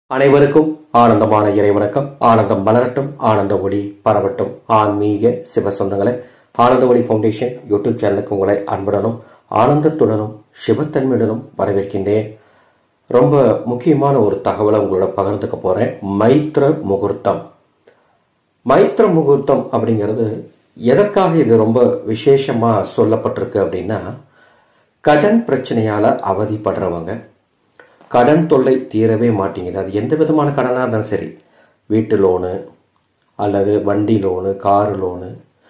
அனைவருக்கும் ஆனந்தமான இறைவணக்கம் ஆனந்தம் மலரட்டும் ஆனந்த ஒளி பரவட்டும் ஆன்மீக சிவ சொந்தங்களே ஆனந்த ஒளி ஃபவுண்டேஷன் யூடியூப் சேனலுக்கு உங்களை அன்புடனும் ஆனந்தத்துடனும் சிவத்தன்மையுடனும் வரவேற்கின்றேன் ரொம்ப முக்கியமான ஒரு தகவலை உங்களோட பகிர்ந்துக்க போறேன் மைத்ர முகூர்த்தம் மைத்ர முகூர்த்தம் அப்படிங்கிறது எதற்காக இது ரொம்ப விசேஷமா சொல்லப்பட்டிருக்கு அப்படின்னா கடன் பிரச்சனையால அவதிப்படுறவங்க கடன் தொல்லை தீரவே மாட்டேங்குது அது எந்த விதமான கடனாக இருந்தாலும் சரி வீட்டு லோனு அல்லது வண்டி லோனு காரு லோனு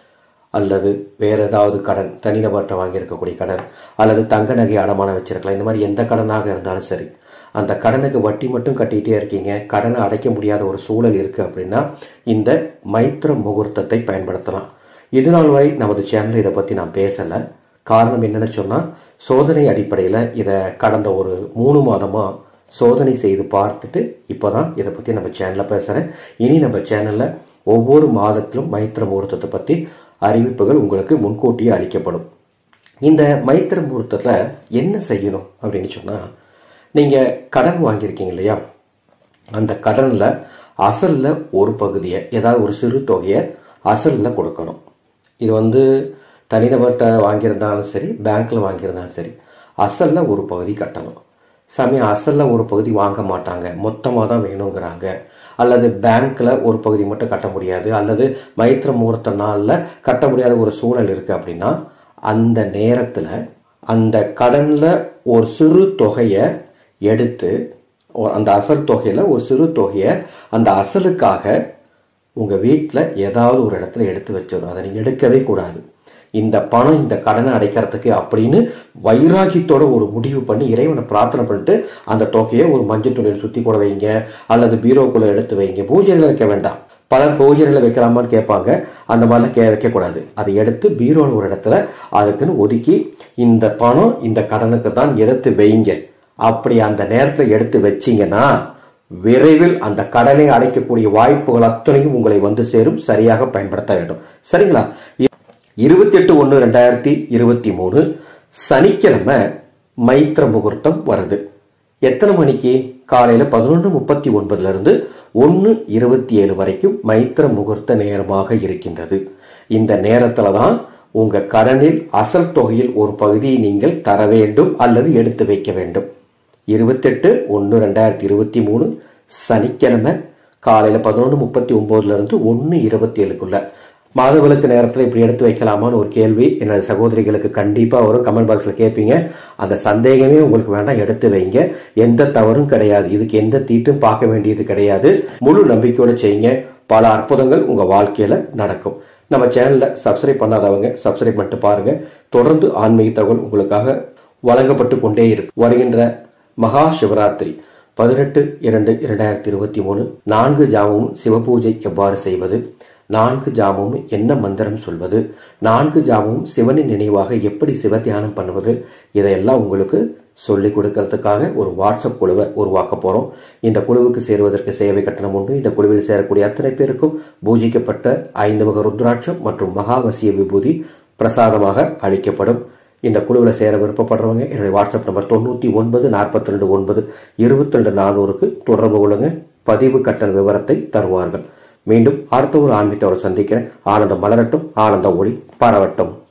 அல்லது வேற ஏதாவது கடன் தனிநபர்கிட்ட வாங்கியிருக்கக்கூடிய கடன் அல்லது தங்க நகை அடமானம் வச்சிருக்கலாம் இந்த மாதிரி எந்த கடனாக இருந்தாலும் சரி அந்த கடனுக்கு வட்டி மட்டும் கட்டிகிட்டே இருக்கீங்க கடனை அடைக்க முடியாத ஒரு சூழல் இருக்கு அப்படின்னா இந்த மைத்திர முகூர்த்தத்தை பயன்படுத்தலாம் இது நாள் வரை நமது சேனலில் இதை பற்றி நான் பேசலை காரணம் என்னன்னு சொன்னால் சோதனை அடிப்படையில் இதை கடந்த ஒரு மூணு மாதமாக சோதனை செய்து பார்த்துட்டு இப்போ தான் இதை பற்றி நம்ம சேனலில் பேசுகிறேன் இனி நம்ம சேனலில் ஒவ்வொரு மாதத்திலும் மைத்திர முகூர்த்தத்தை பற்றி அறிவிப்புகள் உங்களுக்கு முன்கூட்டியே அளிக்கப்படும் இந்த மைத்திர முகூர்த்தத்தில் என்ன செய்யணும் அப்படின்னு சொன்னால் நீங்கள் கடன் வாங்கியிருக்கீங்க இல்லையா அந்த கடனில் அசலில் ஒரு பகுதியை ஏதாவது ஒரு சிறு தொகையை அசலில் கொடுக்கணும் இது வந்து தனிநபர்கிட்ட வாங்கியிருந்தாலும் சரி பேங்க்கில் வாங்கியிருந்தாலும் சரி அசலில் ஒரு பகுதி கட்டணும் சாமி அசலில் ஒரு பகுதி வாங்க மாட்டாங்க மொத்தமாக தான் வேணுங்கிறாங்க அல்லது பேங்க்கில் ஒரு பகுதி மட்டும் கட்ட முடியாது அல்லது மைத்திர முகூர்த்த நாளில் கட்ட முடியாத ஒரு சூழல் இருக்குது அப்படின்னா அந்த நேரத்தில் அந்த கடனில் ஒரு சிறு தொகையை எடுத்து ஒரு- அந்த அசல் தொகையில் ஒரு சிறு தொகையை அந்த அசலுக்காக உங்கள் வீட்டில் ஏதாவது ஒரு இடத்துல எடுத்து வச்சிடணும் அதை நீங்கள் எடுக்கவே கூடாது இந்த பணம் இந்த கடனை அடைக்கிறதுக்கு அப்படின்னு வைராகியத்தோட ஒரு முடிவு பண்ணி இறைவனை பிரார்த்தனை பண்ணிட்டு அந்த தொகையை ஒரு மஞ்சள் துணியில் சுற்றி கூட வைங்க அல்லது பீரோக்குள்ள எடுத்து வைங்க பூஜைகளை வைக்க வேண்டாம் பலர் பூஜைகளை வைக்கலாமான்னு கேட்பாங்க அந்த மாதிரிலாம் கே வைக்கக்கூடாது அதை எடுத்து பீரோவில் ஒரு இடத்துல அதுக்குன்னு ஒதுக்கி இந்த பணம் இந்த கடனுக்கு தான் எடுத்து வைங்க அப்படி அந்த நேரத்தில் எடுத்து வச்சீங்கன்னா விரைவில் அந்த கடனை அடைக்கக்கூடிய வாய்ப்புகள் அத்தனையும் உங்களை வந்து சேரும் சரியாக பயன்படுத்த வேண்டும் சரிங்களா இருபத்தி எட்டு ஒன்று ரெண்டாயிரத்தி இருபத்தி மூணு சனிக்கிழமை மைத்திர முகூர்த்தம் வருது எத்தனை மணிக்கு காலையில பதினொன்று முப்பத்தி ஒன்பதுல இருந்து ஒன்று இருபத்தி ஏழு வரைக்கும் மைத்திர முகூர்த்த நேரமாக இருக்கின்றது இந்த நேரத்துல தான் உங்க கடனில் அசல் தொகையில் ஒரு பகுதியை நீங்கள் தர வேண்டும் அல்லது எடுத்து வைக்க வேண்டும் இருபத்தெட்டு ஒன்று ரெண்டாயிரத்தி இருபத்தி மூணு சனிக்கிழமை காலையில் பதினொன்று முப்பத்தி ஒம்போதுல இருந்து ஒன்று இருபத்தி ஏழுக்குள்ள மாதவிலக்கு நேரத்தில் இப்படி எடுத்து வைக்கலாமான்னு ஒரு கேள்வி எனது சகோதரிகளுக்கு கண்டிப்பாக வரும் கமெண்ட் பாக்ஸில் கேட்பீங்க அந்த சந்தேகமே உங்களுக்கு வேண்டாம் எடுத்து வைங்க எந்த தவறும் கிடையாது இதுக்கு எந்த தீட்டும் பார்க்க வேண்டியது கிடையாது முழு நம்பிக்கையோட செய்யுங்க பல அற்புதங்கள் உங்கள் வாழ்க்கையில் நடக்கும் நம்ம சேனலை சப்ஸ்கிரைப் பண்ணாதவங்க சப்ஸ்கிரைப் பண்ணிட்டு பாருங்க தொடர்ந்து ஆன்மீக தகவல் உங்களுக்காக வழங்கப்பட்டு கொண்டே இருக்கு வருகின்ற மகா சிவராத்திரி பதினெட்டு இரண்டு இரண்டாயிரத்தி இருபத்தி மூணு நான்கு ஜாமமும் சிவபூஜை எவ்வாறு செய்வது நான்கு ஜாமமும் என்ன மந்திரம் சொல்வது நான்கு ஜாமமும் சிவனின் நினைவாக எப்படி சிவ தியானம் பண்ணுவது இதையெல்லாம் உங்களுக்கு சொல்லிக் கொடுக்கறதுக்காக ஒரு வாட்ஸ்அப் குழுவை உருவாக்க போறோம் இந்த குழுவுக்கு சேருவதற்கு சேவை கட்டணம் உண்டு இந்த குழுவில் சேரக்கூடிய அத்தனை பேருக்கும் பூஜிக்கப்பட்ட ஐந்து முக ருத்ராட்சம் மற்றும் மகாவசிய விபூதி பிரசாதமாக அளிக்கப்படும் இந்த குழுவில் சேர விருப்பப்படுறவங்க என்னுடைய வாட்ஸ்அப் நம்பர் தொண்ணூற்றி ஒன்பது நாற்பத்தி ரெண்டு ஒன்பது இருபத்தி ரெண்டு நானூறுக்கு தொடர்பு கொள்ளுங்க பதிவு கட்டண விவரத்தை தருவார்கள் மீண்டும் அடுத்த ஒரு ஆன்மீகத்தோடு சந்திக்கிறேன் ஆனந்தம் மலரட்டும் ஆனந்த ஒளி பரவட்டும்